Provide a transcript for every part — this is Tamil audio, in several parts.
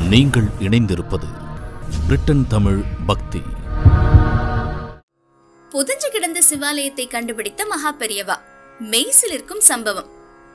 நீங்கள் இணைந்திருப்பது பிரிட்டன் தமிழ் பக்தி புதஞ்சு கிடந்த சிவாலயத்தை கண்டுபிடித்த மகா பெரியவா மெய்சில் இருக்கும் சம்பவம்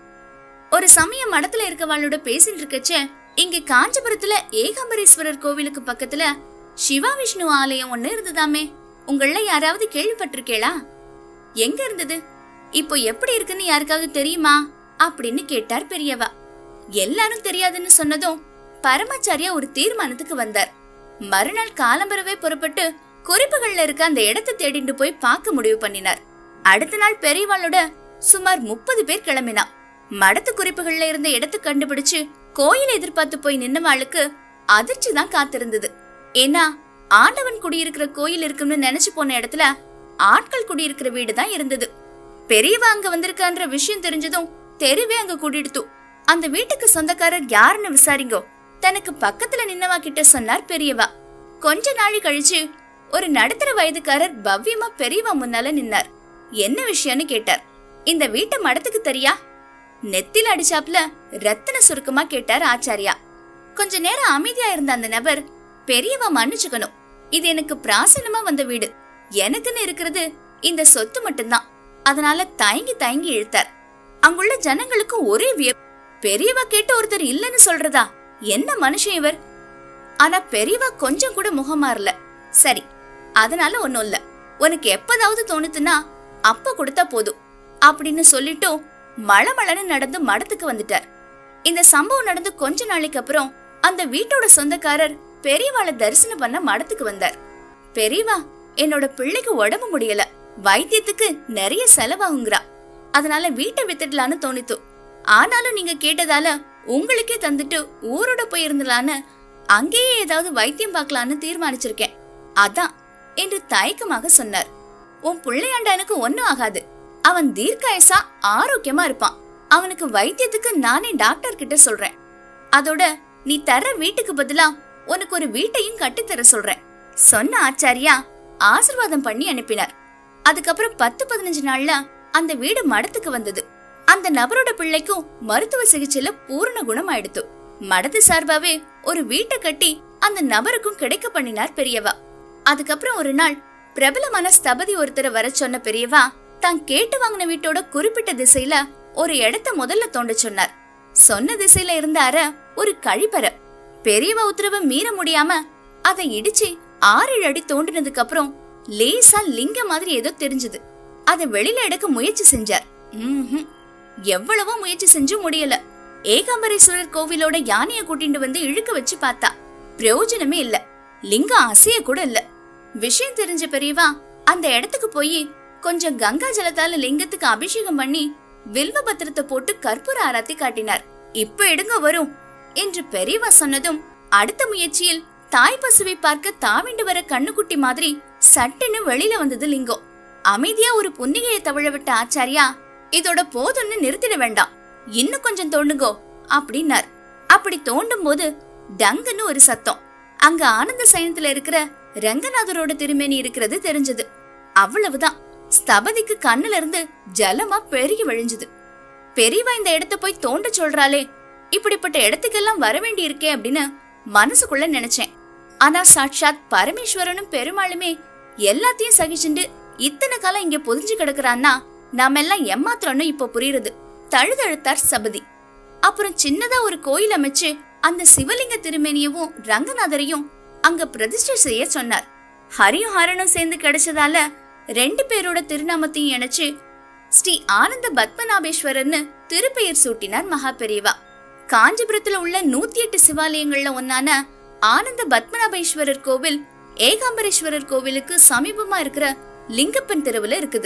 ஒரு சமயம் மடத்துல இருக்கவாளோட பேசிட்டு இருக்கச்ச இங்க காஞ்சிபுரத்துல ஏகாம்பரேஸ்வரர் கோவிலுக்கு பக்கத்துல சிவா விஷ்ணு ஆலயம் ஒண்ணு இருந்ததாமே உங்கள யாராவது கேள்விப்பட்டிருக்கேளா எங்க இருந்தது இப்போ எப்படி இருக்குன்னு யாருக்காவது தெரியுமா அப்படின்னு கேட்டார் பெரியவா எல்லாரும் தெரியாதுன்னு சொன்னதும் பரமாச்சாரியா ஒரு தீர்மானத்துக்கு வந்தார் மறுநாள் காலம்பரவே புறப்பட்டு குறிப்புகள்ல இருக்க அந்த இடத்தை தேடிண்டு போய் பார்க்க முடிவு பண்ணினார் அடுத்த நாள் பெரியவாளோட சுமார் முப்பது பேர் கிளம்பினா மடத்து குறிப்புகள்ல இருந்த இடத்தை கண்டுபிடிச்சு கோயிலை எதிர்பார்த்து போய் நின்னவாளுக்கு அதிர்ச்சி தான் காத்திருந்தது ஏன்னா ஆண்டவன் குடியிருக்கிற கோயில் இருக்கும்னு நினைச்சு போன இடத்துல ஆட்கள் குடியிருக்கிற வீடு தான் இருந்தது பெரியவா அங்க வந்திருக்கான்ற விஷயம் தெரிஞ்சதும் தெருவே அங்க கூட்டிடுத்து அந்த வீட்டுக்கு சொந்தக்காரர் யாருன்னு விசாரிங்கோ தனக்கு பக்கத்துல நின்னவா கிட்ட சொன்னார் பெரியவா கொஞ்ச நாளி கழிச்சு ஒரு நடுத்தர வயதுக்காரர் பவ்யமா பெரியவா முன்னால நின்னார் என்ன விஷயம்னு கேட்டார் இந்த வீட்டு மடத்துக்கு தெரியா நெத்தில அடிச்சாப்ல ரத்தின சுருக்கமா கேட்டார் ஆச்சாரியா கொஞ்ச நேரம் அமைதியா இருந்த அந்த நபர் பெரியவா மன்னிச்சுக்கணும் இது எனக்கு பிராசனமா வந்த வீடு எனக்குன்னு இருக்கிறது இந்த சொத்து மட்டும்தான் அதனால தயங்கி தயங்கி இழுத்தார் அங்குள்ள ஜனங்களுக்கு ஒரே வியப் பெரியவா கேட்டு ஒருத்தர் இல்லைன்னு சொல்றதா என்ன மனுஷன் இவர் ஆனா பெரியவா கொஞ்சம் கூட முகம் மாறல சரி அதனால ஒண்ணும் இல்ல உனக்கு எப்பதாவது தோணுதுன்னா அப்ப கொடுத்தா போதும் அப்படின்னு சொல்லிட்டும் மளமளன்னு நடந்து மடத்துக்கு வந்துட்டார் இந்த சம்பவம் நடந்து கொஞ்ச நாளைக்கு அப்புறம் அந்த வீட்டோட சொந்தக்காரர் பெரியவாளை தரிசனம் பண்ண மடத்துக்கு வந்தார் பெரியவா என்னோட பிள்ளைக்கு உடம்பு முடியல வைத்தியத்துக்கு நிறைய செலவாகுங்கிறா அதனால வீட்டை வித்துடலான்னு தோணித்து ஆனாலும் நீங்க கேட்டதால உங்களுக்கே தந்துட்டு ஊரோட போயிருந்தலான்னு அங்கேயே ஏதாவது வைத்தியம் பார்க்கலான்னு தீர்மானிச்சிருக்கேன் அதான் என்று தயக்கமாக சொன்னார் உன் பிள்ளையாண்டனுக்கு ஒண்ணும் ஆகாது அவன் தீர்க்காயசா ஆரோக்கியமா இருப்பான் அவனுக்கு வைத்தியத்துக்கு நானே டாக்டர் கிட்ட சொல்றேன் அதோட நீ தர வீட்டுக்கு பதிலா உனக்கு ஒரு வீட்டையும் கட்டித்தர சொல்றேன் சொன்ன ஆச்சாரியா ஆசிர்வாதம் பண்ணி அனுப்பினார் அதுக்கப்புறம் பத்து பதினஞ்சு நாள்ல அந்த வீடு மடத்துக்கு வந்தது அந்த நபரோட பிள்ளைக்கும் மருத்துவ சிகிச்சையில பூரண குணம் ஆயிடுத்து மடத்து சார்பாவே ஒரு வீட்டை கட்டி அந்த நபருக்கும் கிடைக்க பண்ணினார் பெரியவா அதுக்கப்புறம் ஒரு நாள் பிரபலமான ஸ்தபதி ஒருத்தரை வர சொன்ன பெரியவா தான் கேட்டு வாங்கின வீட்டோட குறிப்பிட்ட திசையில ஒரு இடத்த முதல்ல தோண்ட சொன்னார் சொன்ன திசையில இருந்த அற ஒரு கழிப்பறை பெரியவா உத்தரவை மீற முடியாம அதை இடிச்சு ஆறு ஏழு அடி தோண்டினதுக்கு அப்புறம் லேசா லிங்க மாதிரி ஏதோ தெரிஞ்சது அதை வெளியில எடுக்க முயற்சி செஞ்சார் ம்ஹும். எவ்வளவோ முயற்சி செஞ்சும் முடியல ஏகாம்பரேஸ்வரர் கோவிலோட யானைய கூட்டிட்டு வந்து இழுக்க வச்சு பார்த்தா பிரயோஜனமே இல்ல லிங்கம் அசைய கூட இல்ல விஷயம் தெரிஞ்ச பெரியவா அந்த இடத்துக்கு போய் கொஞ்சம் கங்கா ஜலத்தால லிங்கத்துக்கு அபிஷேகம் பண்ணி வில்வ பத்திரத்தை போட்டு கற்பூர ஆராத்தி காட்டினார் இப்ப எடுங்க வரும் என்று பெரியவா சொன்னதும் அடுத்த முயற்சியில் தாய் பசுவை பார்க்க தாவிண்டு வர கண்ணுக்குட்டி மாதிரி சட்டுன்னு வெளியில வந்தது லிங்கம் அமைதியா ஒரு புன்னிகையை தவழ விட்ட ஆச்சாரியா இதோட போதும்னு நிறுத்திட வேண்டாம் இன்னும் கொஞ்சம் தோண்டுங்கோ அப்படின்னார் அப்படி தோண்டும் போது டங்குன்னு ஒரு சத்தம் அங்க ஆனந்த சயனத்துல இருக்கிற ரங்கநாதரோட திருமேனி இருக்கிறது தெரிஞ்சது அவ்வளவுதான் ஸ்தபதிக்கு கண்ணுல இருந்து ஜலமா பெருகி வழிஞ்சுது பெரியவா இந்த இடத்த போய் தோண்ட சொல்றாளே இப்படிப்பட்ட இடத்துக்கெல்லாம் வர வேண்டி இருக்கே அப்படின்னு மனசுக்குள்ள நினைச்சேன் ஆனா சாட்சாத் பரமேஸ்வரனும் பெருமாளுமே எல்லாத்தையும் சகிச்சுண்டு இத்தனை காலம் இங்க பொதிஞ்சு கிடக்குறான்னா நாம எல்லாம் ஏமாத்திரம்னு இப்ப புரியுறது தழுதழுத்தார் சபதி அப்புறம் சின்னதா ஒரு கோயில் அமைச்சு அந்த சிவலிங்க திருமேனியவும் ரங்கநாதரையும் அங்க பிரதிஷ்டை செய்ய சொன்னார் ஹரியும் ஹரனும் சேர்ந்து கிடைச்சதால ரெண்டு பேரோட திருநாமத்தையும் இணைச்சு ஸ்ரீ ஆனந்த பத்மநாபேஸ்வரர்னு திருப்பெயர் சூட்டினார் மகா பெரியவா காஞ்சிபுரத்துல உள்ள நூத்தி எட்டு சிவாலயங்கள்ல ஒன்னான ஆனந்த பத்மநாபேஸ்வரர் கோவில் ஏகாம்பரேஸ்வரர் கோவிலுக்கு சமீபமா இருக்கிற லிங்கப்பன் தெருவுல இருக்குது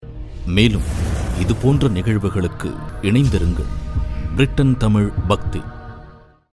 மேலும் இது போன்ற நிகழ்வுகளுக்கு இணைந்திருங்கள் பிரிட்டன் தமிழ் பக்தி